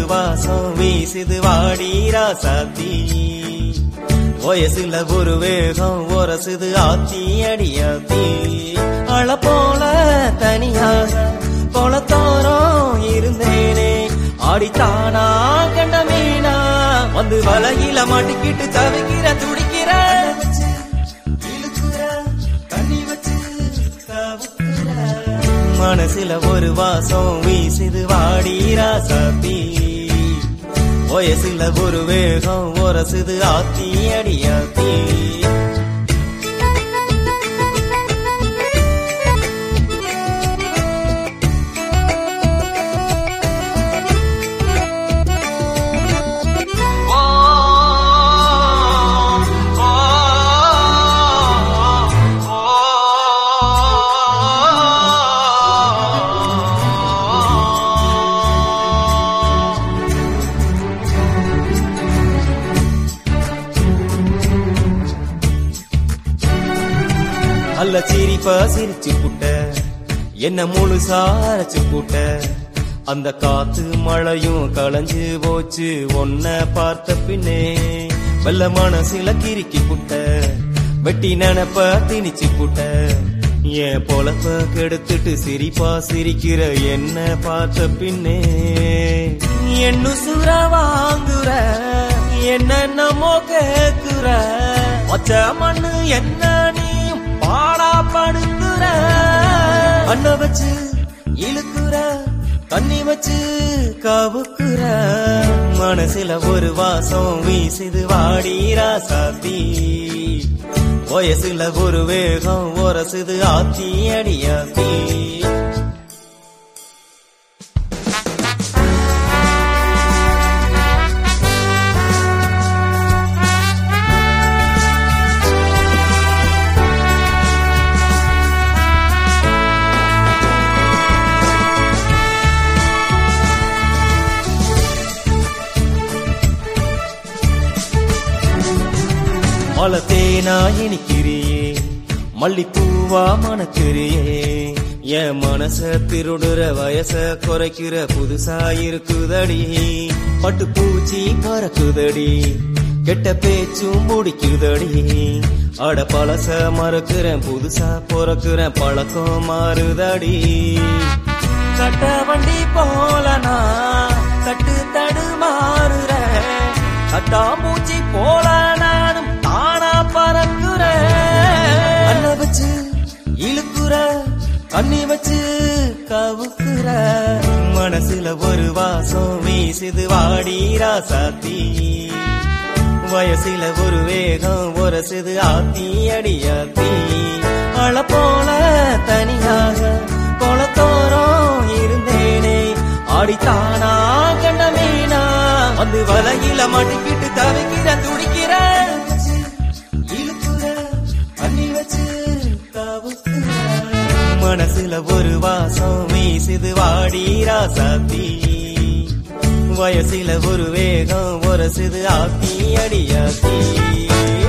வாசம் வீசுது வாடி ராசாத்தி வயசுல ஒரு வேகம் உரசுது ஆத்தி அடியாத்தி அழ போல தனியாக குளத்தோரம் இருந்தேனே ஆடித்தானா கண்ட மீனா வந்து வலையில மாட்டிக்கிட்டு தவிக்கிற துடிக்கிற இழுக்கிற, தண்ணி வச்சு தவிக்கிற. மனசுல ஒரு வாசம் வீசுது வாடி ராசாத்தி வயசுல ஒரு வேகம் உரசுது ஆத்தி அடியாத்தி அல்ல சிரிப்பா சிரிச்சு புட்ட என்ன முழுசா அரைச்சு புட்ட அந்த காத்து மழையும் களைஞ்சு போச்சு ஒன்ன பார்த்த பின்னே வெள்ள மனசுல கிறுக்கி புட்ட வெட்டி நினப்ப திணிச்சு புட்ட என் பொழப்ப கெடுத்துட்டு சிரிப்பா சிரிக்கிற என்ன பார்த்த பின்னே என்ன சுர வாங்குற என்னென்னமோ கேக்குற மச்ச மண்ணு என்ன நீயும் பாடா படுத்துற அண்ண வச்சு இழுக்குற தண்ணி வச்சு கவுக்குற மனசுல ஒரு வாசம் வீசுது வாடி ராசாத்தி வயசுல ஒரு வேகம் உரசுது ஆத்தி அடியாத்தி மலை தேனா இனிக்கிறியே மல்லிப்பூவா மணக்கிறியே என் மனச திருடுற வயச குறைக்கிற புதுசா இருக்குதடி பட்டு பூச்சி பறக்குதடி கெட்ட பேச்சும் முடிக்குதடி அட பழச மறக்கிறேன் புதுசா பிறக்கிறேன் பழக்கம் மாறுதடி கட்ட வண்டி போலனா கட்டு தடுமாறுறேன் கட்டாம்பூச்சி போல நானும் தானா பறக்குறேன் அண்ண வச்சு இழுக்குற கண்ணி வச்சு கவுக்குற மனசுல ஒரு வாசம் வீசுது வாடி ராசாத்தி வயசுல ஒரு வேகம் உரசுது ஆத்தி அடியாத்தி அழ போல தனியாக குளத்தோரம் இருந்தேனே ஆடித்தானா கண்ட மீனா வந்து வலையில மாட்டிக்கிட்டு தவிக்கிற துடிக்கிற இழுக்குற அள்ளி வச்சு தவுக்குற மனசுல ஒரு வாசம் வீசுது வாடி ராசாத்தி வயசுல ஒரு வேகம் உரசுது ஆத்தி அடியாத்தி